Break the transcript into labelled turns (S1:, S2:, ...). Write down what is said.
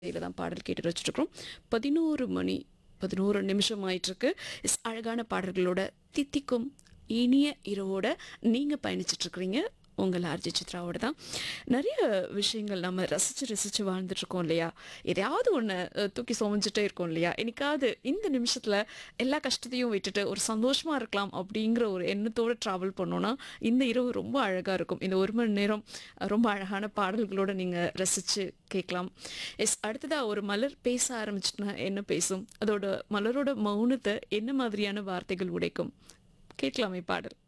S1: இதில் தான் பாடல் கேட்டு வச்சுருக்கோம் பதினோரு மணி பதினோரு நிமிஷம் ஆயிட்டிருக்கு இஸ் அழகான பாடல்களோட தித்திக்கும் இனிய இரவோட நீங்கள் பயணிச்சிட்ருக்கிறீங்க உங்கள் ஆர்ஜி சித்ராவோட தான் நிறைய விஷயங்கள் நம்ம ரசித்து ரசித்து வாழ்ந்துட்டுருக்கோம் இல்லையா எதையாவது ஒன்று தூக்கி சுமஞ்சிட்டே இருக்கோம் இல்லையா என்னைக்காவது இந்த நிமிஷத்தில் எல்லா கஷ்டத்தையும் விட்டுட்டு ஒரு சந்தோஷமாக இருக்கலாம் அப்படிங்கிற ஒரு எண்ணத்தோடு ட்ராவல் பண்ணோன்னா இந்த இரவு ரொம்ப அழகாக இருக்கும் இந்த ஒரு மணி நேரம் அஹ், ரொம்ப அழகான பாடல்களோடு நீங்கள் ரசித்து கேட்கலாம் எஸ் அடுத்ததாக ஒரு மலர் பேச ஆரம்பிச்சுட்டுனா என்ன பேசும் அதோட மலரோட மௌனத்தை என்ன மாதிரியான வார்த்தைகள் உடைக்கும் கேட்கலாமே பாடல்